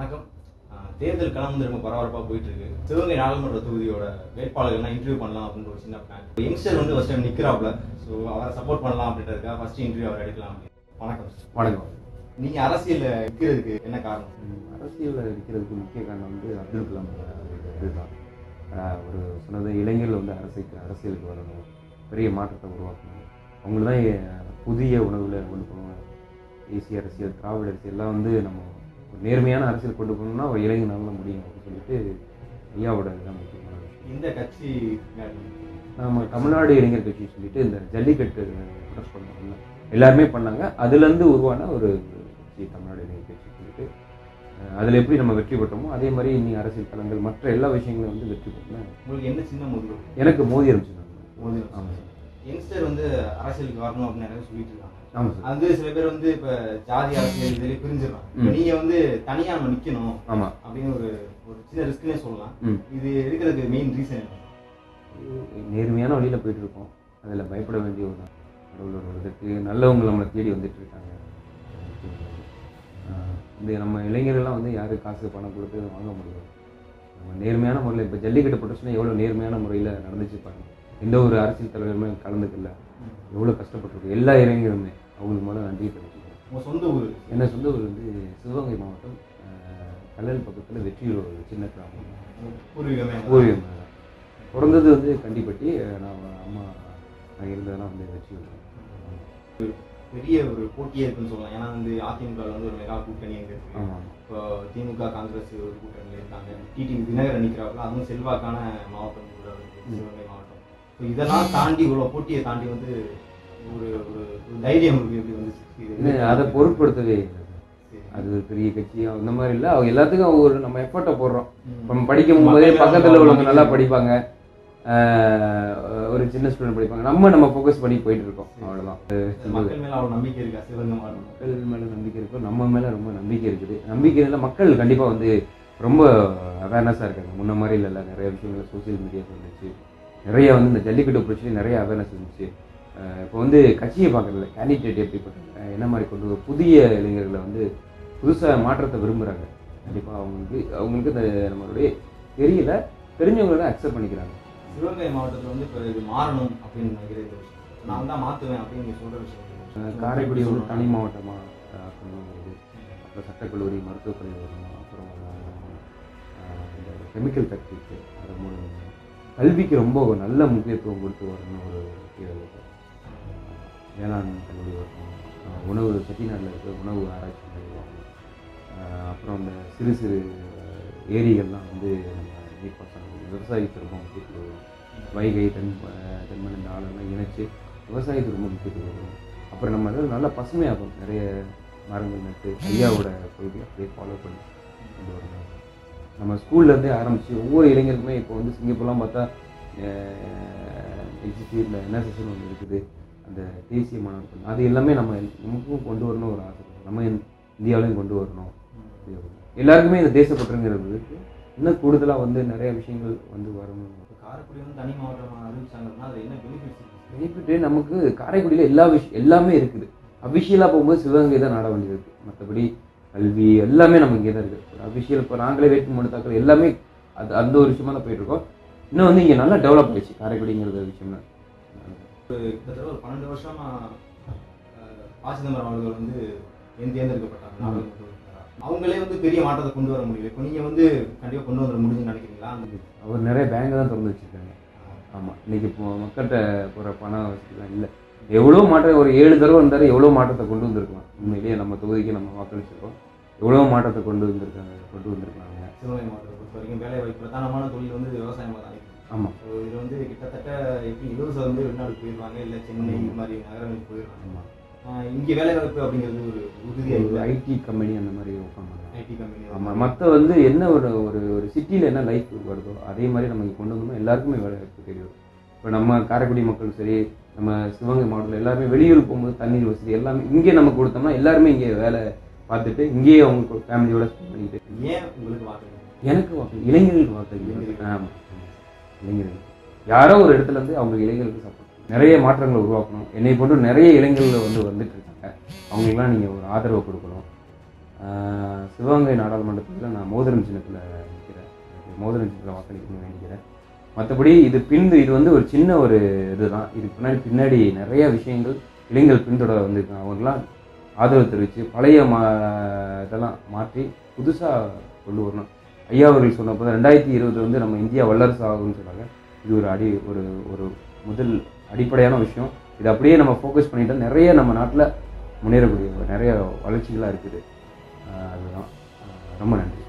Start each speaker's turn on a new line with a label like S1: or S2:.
S1: வணக்கம் ஆஹ் தேர்தல் களம் வந்து ரொம்ப பரபரப்பாக போயிட்டு இருக்கு சிவகங்கை நாடாளுமன்ற தொகுதியோட வேட்பாளர்கள்லாம் இன்டர்வியூ பண்ணலாம் அப்படின்ற ஒரு சின்ன பிளான் யங்ஸ்டர் வந்து ஃபர்ஸ்ட் டைம் நிற்கிறாப்ல ஸோ அவரை சப்போர்ட் பண்ணலாம் அப்படின்றதுக்காக ஃபர்ஸ்ட் இன்டர்வியூ அவர் எடுக்கலாம் அப்படின்னு. வணக்கம்
S2: வணக்கம்
S1: நீங்க அரசியல்ல நிற்கிறதுக்கு என்ன காரணம்
S2: ம், அரசியல்ல இருக்கிறதுக்கு முக்கிய காரணம் வந்து அப்துல் கலாம் அவருடைய இதுதான் ஆஹ் ஒரு சொன்னது இளைஞர்கள் வந்து அரசுக்கு அரசியலுக்கு வரணும் பெரிய மாற்றத்தை உருவாக்கணும் அவங்களுக்கு தான் எ- புதிய உணவுல கொண்டு போகணும் தேசிய அரசியல் திராவிட அரசியல் எல்லாம் வந்து நம்ம ஒரு நேர்மையான அரசியல் கொண்டு போகணும்னா ஒரு இளைஞனால முடியும் அப்படின்னு சொல்லிட்டு ஐயாவோட இதுதான் முக்கியமான விஷயம்
S1: இந்த கட்சி
S2: நம்ம தமிழ்நாடு இளைஞர் கட்சி சொல்லிட்டு இந்த ஜல்லிக்கட்டு ப்ரொடெஸ்ட் பண்ணாங்க எல்லாருமே பண்ணாங்க அதுலேருந்து உருவான ஒரு கட்சி தமிழ்நாடு இளைஞர் கட்சி சொல்லிட்டு அஹ் அதுல எப்படி நம்ம வெற்றி பெற்றோமோ அதே மாதிரி இன்னி அரசியல் களங்கள் மற்ற எல்லா விஷயங்களும் வந்து வெற்றி பெற்றோம்
S1: உங்களுக்கு என்ன சின்ன முதல்
S2: எனக்கு மோதி இருந்துச்சு
S1: மோதி
S2: ஆமாம் சார்
S1: யங்ஸ்டர் வந்து அரசியலுக்கு வரணும் அப்படின்னு நிறைய சொல்லிட்டு இருக்காங்க
S2: ஆமாம் சார்
S1: அது சில பேர் வந்து இப்ப ஜாதி அரசியல் இதுல பிரிஞ்சிடறாங்க
S2: ம்.
S1: நீங்க வந்து தனியா நம்ம நிக்கணும்
S2: ஆமாம்
S1: அப்படின்னு ஒரு ஒரு சின்ன ரிஸ்க்னே சொல்லலாம்
S2: ம்
S1: இது இருக்கிறதுக்கு மெயின் ரீசன் என்ன
S2: நேர்மையான வழியில் போயிட்டு இருக்கோம் அதில் பயப்பட வேண்டிய ஒரு கடவுளோட இதுக்கு நல்லவங்க நம்மளை தேடி வந்துட்டு இருக்காங்க ஆஹ் இந்த நம்ம இளைஞர்கள்லாம் வந்து யாரும் காசு பணம் கொடுத்து வாங்க முடியாது நம்ம நேர்மையான முறையில் இப்போ ஜல்லிக்கட்டு ப்ரொடக்ஷன் எவ்வளோ நேர்மையான முறையில் நடந்துச்சு பாருங்க எந்த ஒரு அரசியல் தலைவருமே கலந்துக்கல எவ்வளோ கஷ்டப்பட்டிருக்கு எல்லா இளைஞருமே அவங்களுக்கு முதல்ல நன்றி தெரிவிச்சுக்கிறேன்
S1: உங்க சொந்த ஊர்
S2: என்ன சொந்த ஊர் வந்து சிவகங்கை மாவட்டம் ஆஹ் கல்லல் பக்கத்தில் வெற்றியூர் ஒரு சின்ன கிராமம்
S1: பூர்வீகமே
S2: பூர்வீகம் தான். பிறந்தது வந்து கண்டிப்பட்டி நான் அம்மா நான் இருந்ததெல்லாம் வந்து வெற்றியூர்
S1: பெரிய ஒரு போட்டியே இருக்குன்னு சொல்லலாம் ஏன்னா வந்து அதிமுக ல வந்து ஒரு மெகா கூட்டணி அங்க இருக்கு
S2: ஆமாம்
S1: இப்போ திமுக காங்கிரஸ் ஒரு கூட்டணியில இருக்காங்க டிடி தினகரன் நிற்கிறாப்புல அதுவும் செல்வாக்கான மாவட்டம் கூட இருக்கு சிவகங்கை மாவட்டம் ஸோ இதெல்லாம் தாண்டி இவ்வளோ போட்டியை தாண்டி வந்து ஒரு ஒரு ஒரு தைரியம் உங்களுக்கு எப்படி வந்துச்சு
S2: இல்லை அதை பொருட்படுத்தவே இல்லை
S1: சரி.
S2: அது ஒரு பெரிய கட்சியோ அந்த மாதிரி இல்லை அவங்க எல்லாத்துக்கும் ஒரு நம்ம எஃபர்ட்டை போடுறோம்
S1: ம்.
S2: இப்போ நம்ம படிக்கும் போதே
S1: மக்கள்
S2: பக்கத்தில் உள்ளவங்க
S1: நம்பிக்கை
S2: நல்லா
S1: இருக்கு.
S2: படிப்பாங்க ஆஹ் ஒரு சின்ன ஸ்டூடெண்ட் படிப்பாங்க நம்ம நம்ம ஃபோக்கஸ் பண்ணி போயிட்டு இருக்கோம் அவ்வளோதான்
S1: மக்கள் மேல அவ்வளோ நம்பிக்கை இருக்கா சிவகங்கை மாவட்டம்
S2: மக்கள் மேலே நம்பிக்கை இருக்கும் நம்ம மேலே ரொம்ப நம்பிக்கை இருக்குது நம்பிக்கை இல்லை மக்கள் கண்டிப்பாக வந்து ரொம்ப அவேர்னஸாக இருக்காங்க முன்ன மாதிரி இல்லைல்ல நிறைய விஷயங்கள் சோஷியல் மீடியா வந்துச்சு நிறைய வந்து இந்த ஜல்லிக்கட்டு பிரச்சனை நிறைய அவேர்னஸ் இருந்துச்சு அஹ் இப்போ வந்து கட்சியை பார்க்கறதில்ல கேண்டிடேட் எப்படிப்பட்ட என்ன மாதிரி கொண்டு வர புதிய இளைஞர்களை வந்து புதுசாக மாற்றத்தை விரும்புகிறாங்க கண்டிப்பாக அவங்களுக்கு அவங்களுக்கு இந்த நம்மளுடைய தெரியல தெரிஞ்சவங்கள அக்செப்ட் பண்ணிக்கிறாங்க
S1: சிவகங்கை மாவட்டத்துல வந்து இப்போ இது மாறணும் அப்படின்னு நினைக்கிற இந்த விஷயம் நான் தான் மாத்துவேன் அப்படின்னு நீங்க சொல்ற விஷயம்
S2: காரைக்குடி வந்து தனி மாவட்டமாக ஆக்கணுங்கிறது அப்புறம் சட்டக்கல்லூரி மருத்துவக் கல்லூரி வரணும் அப்புறம் ஆஹ், இந்த கெமிக்கல் ஃபேக்ட்ரிக்கு அதை மூடணும் கல்விக்கு ரொம்ப ஒரு நல்ல முக்கியத்துவம் கொடுத்து வரணும் ஒரு முக்கிய இது. வேளாண் கல்லூரி வரணும் ஆஹ், உணவு செட்டிநாட்டில் இருக்க உணவு ஆராய்ச்சி நிலையம் வரணும். ஆஹ், அப்புறம் இந்த சிறு சிறு ஆஹ், ஏரிகள்லாம் வந்து நம்ம நீர்ப்பாசனம் விவசாயத்துக்கு ரொம்ப முக்கியத்துவம் வைகை தென் ஆஹ், தென்மன் இந்த ஆளெல்லாம் இணைச்சு விவசாயத்துக்கு ரொம்ப முக்கியத்துவம் கொடுக்கணும். அப்புறம் நம்ம வந்து நல்லா பசுமையாகும் நிறைய மரங்கள் நட்டு ஐயாவோட கொள்கை அப்படியே ஃபாலோ பண்ணி கொண்டு வரணும் நம்ம ஸ்கூல்லேருந்தே ஆரம்பித்து ஒவ்வொரு இளைஞருக்குமே இப்போ வந்து சிங்கப்பூர்லாம் பார்த்தா எக்ஸிசி இல்லை என்எஸ்எஸ்னு ஒன்று இருக்குது அந்த தேசிய மாணவர் பள்ளி. அது எல்லாமே நம்ம நமக்கும் கொண்டு வரணும் ஒரு ஆசை நம்ம இந்தியாவிலையும் கொண்டு வரணும் எல்லாருக்குமே இந்த தேசப்பற்றுங்கிறது இருக்கு. இன்னும் கூடுதலாக வந்து நிறைய விஷயங்கள் வந்து வரணும்
S1: இப்போ காரைக்குடி வந்து தனி மாவட்டம் அறிவிச்சாங்கன்னா அது என்ன பெனிஃபிட்ஸ் இருக்கு
S2: பெனிஃபிட்டு நமக்கு காரைக்குடியில் எல்லா விஷயம் எல்லாமே இருக்குது அஃபிஷியலாக போகும்போது சிவகங்கை தான் நாட வேண்டியது இருக்குது மற்றபடி கல்வி எல்லாமே நம்ம இங்கே தான் இருக்குது ஒரு அஃபிஷியல் இப்போ நாங்களே வேட்புமனு தாக்கல் எல்லாமே அது அந்த ஒரு விஷயமா தான் போயிட்டு இருக்கோம் இன்னும் வந்து இங்கே நல்லா டெவலப் ஆயிடுச்சு காரைக்குடிங்கிறது விஷயம் தான்
S1: கிட்டத்தட்ட ஒரு பன்னெண்டு வருஷமா அஹ், ப சிதம்பரம் அவர்கள் வந்து ஏன் தேர்ந்தெடுக்கப்பட்டாங்க நாடாளுமன்ற உறுப்பினரா. அவங்களே வந்து பெரிய மாற்றத்தை கொண்டு வர முடியல இப்போ நீங்க வந்து கண்டிப்பா கொண்டு வர முடியும்னு நினைக்கிறீங்களா அந்த
S2: அவர் நிறைய பேங்கை தான் திறந்து வச்சுருக்காங்க ஆமாம் இன்னைக்கு இப்போ மக்கள்கிட்ட போகிற பண வசதிலாம் இல்லை எவ்வளோ மாற்றம் ஒரு ஏழு தடவை வந்தாரு எவ்வளோ மாற்றத்தை கொண்டு வந்திருக்கலாம் உண்மையிலேயே நம்ம தொகுதிக்கு நம்ம வாக்களிச்சிருக்கோம் எவ்வளோ மாற்றத்தை கொண்டு வந்திருக்காங்க கொண்டு வந்திருக்காங்க
S1: சிவகங்கை மாவட்டத்தை பொறுத்த வரைக்கும் வேலை வாய்ப்பு பிரதானமான தொழில் வந்து விவசாயமாக தான் இருக்கு
S2: ஆமாம்
S1: ஸோ இது வந்து கிட்டத்தட்ட எப்படி இருபது வந்து வெளிநாடு போயிருவாங்க இல்லை சென்னை இது மாதிரி நகரங்களுக்கு போயிருவாங்க
S2: ஆமாம்
S1: ஆஹ் இங்க வேலை வாய்ப்பு அப்படிங்கிறது ஒரு உறுதியாக
S2: ஒரு
S1: இல்லை
S2: ஐடி கம்பெனி அந்த மாதிரி ஓப்பன் பண்ணலாம்
S1: ஐடி கம்பெனி
S2: ஆமாம் மற்ற வந்து என்ன ஒரு ஒரு ஒரு சிட்டியில் என்ன லைஃப் வருதோ அதே மாதிரி நம்ம இங்கே கொண்டு வந்தோம்னா எல்லாருக்குமே வேலை வாய்ப்பு தெரியும் இப்போ நம்ம காரைக்குடி மக்கள் சரி நம்ம சிவகங்கை மாவட்டத்தில் எல்லாருமே வெளியூர் போகும்போது தண்ணீர் வசதி எல்லாமே இங்கே நம்ம கொடுத்தோம்னா எல்லாருமே இங்கே வேலை பார்த்துட்டு இங்கேயே அவங்க ஃபேமிலியோட ஸ்பெண்ட் பண்ணிட்டு
S1: ஏன் உங்களுக்கு வாக்கு
S2: எனக்கு வாக்கு இளைஞர்களுக்கு வாக்கு
S1: இளைஞர்களுக்கு.
S2: ஆமாம் இளைஞர்கள் யாரோ ஒரு இடத்துல இருந்து அவங்க இளைஞர்களுக்கு சப்போர்ட் நிறைய மாற்றங்களை உருவாக்கணும் என்னை போன்று நிறைய இளைஞர்கள் வந்து வந்துட்டு இருக்காங்க அவங்களுக்குலாம் நீங்கள் ஒரு ஆதரவு கொடுக்கணும் ஆஹ் சிவகங்கை நாடாளுமன்றத்தில் நான் மோதிரம் சின்னத்தில் நிற்கிறேன் எனக்கு மோதிரம் சின்னத்தில் வாக்களிக்கணும்னு வேண்டிக்கிறேன் மற்றபடி இது பின்பு இது வந்து ஒரு சின்ன ஒரு இதுதான் இதுக்கு பின்னாடி பின்னாடி நிறைய விஷயங்கள் இளைஞர்கள் பின்தொடர வந்திருக்காங்க அவங்களாம் ஆதரவு தெரிவித்து பழைய மா இதெல்லாம் மாற்றி புதுசாக கொண்டு வரணும் ஐயா அவர்கள் சொன்னப்போ ரெண்டாயிரத்தி இருபது வந்து நம்ம இந்தியா வல்லரசு ஆகும்னு சொன்னாங்க இது ஒரு அடி ஒரு ஒரு முதல் அடிப்படையான விஷயம் இது அப்படியே நம்ம ஃபோக்கஸ் பண்ணிட்டா நிறைய நம்ம நாட்டில் முன்னேறக்கூடிய நிறைய வளர்ச்சிகளாக இருக்குது ஆஹ் அதுதான் ஆஹ் ரொம்ப நன்றி